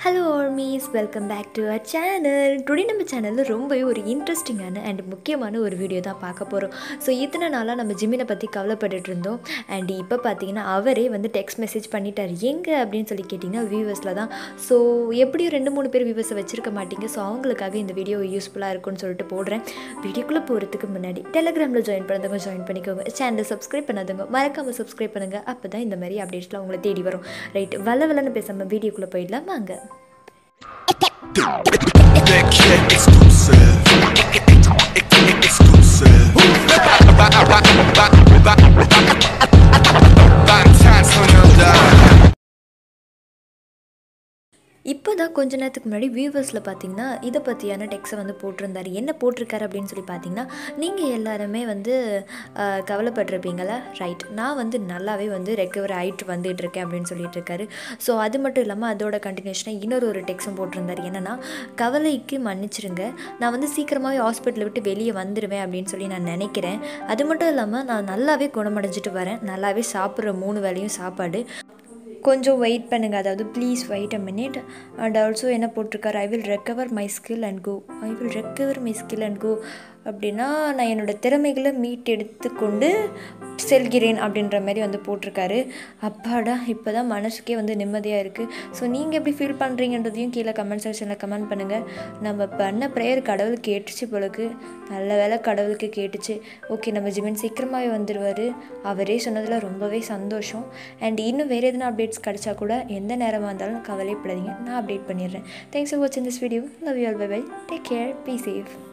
Hello ARMYs welcome back to our channel today நம்ம சேனலில் ரொம்பவே ஒரு இன்ட்ரெஸ்டிங்கான அண்ட் முக்கியமான ஒரு வீடியோ தான் பார்க்க போகிறோம் ஸோ இத்தனை நாளாக நம்ம ஜிமினை பற்றி கவலைப்பட்டுட்டு இருந்தோம் அண்ட் இப்போ பார்த்தீங்கன்னா அவரே வந்து டெக்ஸ்ட் மெசேஜ் பண்ணிட்டார் எங்கே அப்படின்னு சொல்லி கேட்டிங்கன்னா வியூவர்ஸில் தான் ஸோ எப்படியும் ரெண்டு மூணு பேர் வியூவர்ஸை வச்சிருக்க மாட்டீங்க ஸோ அவங்களுக்காக இந்த வீடியோ யூஸ்ஃபுல்லாக இருக்கும்னு சொல்லிட்டு போடுறேன் வீடியோக்குள்ளே போகிறதுக்கு முன்னாடி டெலிகிராமில் ஜாயின் பண்ணதவங்க ஜாயின் பண்ணிக்கோங்க சேனலை சப்ஸ்கிரைப் பண்ணாதவங்க மறக்காமல் சப்ஸ்கிரைப் பண்ணுங்கள் அப்போ தான் இந்த மாதிரி அப்டேட்ஸ்லாம் உங்களை தேடி வரும் ரைட் வல்ல வல்லன்னு பேசாமல் வீடியோக்குள்ளே போயிடலாம் வாங்க That kid exclusive. Exclusive. Valentine's on your dime. இப்போ தான் கொஞ்ச நேரத்துக்கு முன்னாடி வியூவர்ஸில் பார்த்தீங்கன்னா இதை பற்றியான டெக்ஸை வந்து போட்டிருந்தாரு என்ன போட்டிருக்காரு அப்படின்னு சொல்லி பார்த்தீங்கன்னா நீங்கள் எல்லாருமே வந்து ஆஹ், கவலைப்பட்டிருப்பீங்களா ரைட் நான் வந்து நல்லாவே வந்து ரெக்கவர் ஆகிட்டு வந்துட்டு இருக்கேன் அப்படின்னு சொல்லிட்டு இருக்காரு ஸோ அது மட்டும் இல்லாமல் அதோட கண்டினியூஷனாக இன்னொரு ஒரு டெக்ஸும் போட்டிருந்தாரு என்னென்னா கவலைக்கு மன்னிச்சிருங்க நான் வந்து சீக்கிரமாகவே ஹாஸ்பிட்டலை விட்டு வெளியே வந்துடுவேன் அப்படின்னு சொல்லி நான் நினைக்கிறேன் அது மட்டும் இல்லாமல் நான் நல்லாவே குணமடைஞ்சிட்டு வரேன் நல்லாவே சாப்பிட்ற மூணு வேளையும் சாப்பாடு கொஞ்சம் வெயிட் பண்ணுங்கள் அதாவது please wait a minute and also என்ன போட்டிருக்காரு I will recover my skill and go I will recover my skill and go அப்படின்னா நான் என்னோடய திறமைகளை மீட் எடுத்துக்கொண்டு செல்கிறேன் அப்படின்ற மாதிரி வந்து போட்டிருக்காரு அப்பாடா இப்போ தான் மனசுக்கே வந்து நிம்மதியாக இருக்குது ஸோ நீங்கள் எப்படி ஃபீல் பண்ணுறீங்கன்றதையும் கீழே கமெண்ட் செக்ஷனில் கமெண்ட் பண்ணுங்கள் நம்ம பண்ண ப்ரேயர் கடவுள் கேட்டுச்சு போலக்கு நல்ல வேலை கடவுளுக்கு கேட்டுச்சு ஓகே நம்ம ஜிமின் சீக்கிரமாகவே வந்துடுவார் அவரே சொன்னதில் ரொம்பவே சந்தோஷம் அண்ட் இன்னும் வேறு எதனா அப்டேட்ஸ் கிடச்சா கூட எந்த நேரமாக இருந்தாலும் கவலைப்படாதீங்க நான் அப்டேட் பண்ணிடுறேன் தேங்க்ஸ் ஃபார் வாட்சிங் this video love you all bye bye take care be safe